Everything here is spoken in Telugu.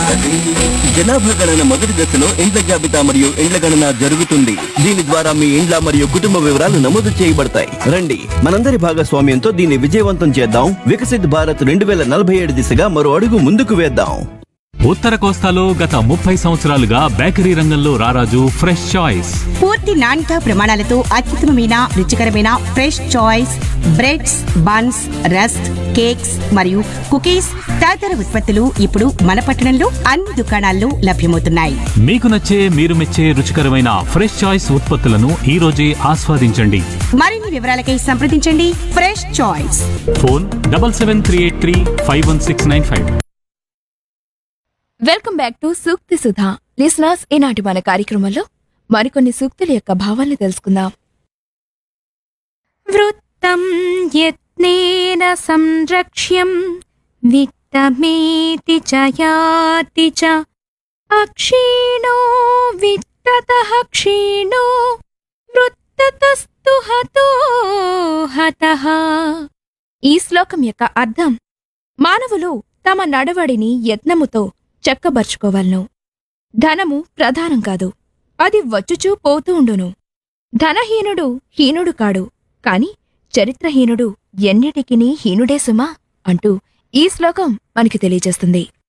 జనాభా గణన మొదటి దశలో ఇండ్ల జాబితా మరియు ఇండ్ల గణన జరుగుతుంది దీని ద్వారా మీ ఇండ్ల మరియు కుటుంబ వివరాలు నమోదు చేయబడతాయి రండి మనందరి భాగస్వామ్యంతో దీన్ని విజయవంతం చేద్దాం వికసిత్ భారత్ రెండు వేల నలభై ఏడు దిశగా మరో అడుగు ముందుకు వేద్దాం ఉత్తర కోస్తాలో గత ముప్పై సంవత్సరాలుగా బేకరీ రంగంలో రారాజు ఫ్రెష్ చాయిస్ పూర్తి నాణ్యత ప్రమాణాలతో అత్యుత్తమమైన రుచికరమైన fresh choice breads buns rusk cakes మరియు కుకీస్ తదితర ఉత్పత్తులు ఇప్పుడు మన పట్టణంలో అన్ని దుకాణాల్లో లభ్యమవుతున్నాయి మీకు నచ్చే మీరు మెచ్చే రుచికరమైన ఫ్రెష్ చాయిస్ ఉత్పత్తులను ఈ రోజే ఆస్వాదించండి మరిన్ని వివరాలకై సంప్రదించండి fresh choice phone double seven three eight three five one six nine five welcome back to Sukthi Sudha listeners ఈనాటి మన కార్యక్రమంలో మరికొన్ని సూక్తుల యొక్క భావాల్ని తెలుసుకుందాం వృత్తం యత్నేన సంరక్ష్యం విత్తమేతి చ యాతి చ అక్షీణో విత్తతః క్షీణో వృత్తతస్తు హతో హతః ఈ శ్లోకం యొక్క అర్థం మానవులు తమ నడవడిని యత్నముతో చక్కబరుచుకోవాలను ధనము ప్రధానం కాదు అది వచ్చుచూ పోతూ ఉండును ధనహీనుడు హీనుడు కాడు కాని చరిత్రహీనుడు ఎన్నిటికినీ హీనుడే సుమా అంటూ ఈ శ్లోకం మనకి తెలియజేస్తుంది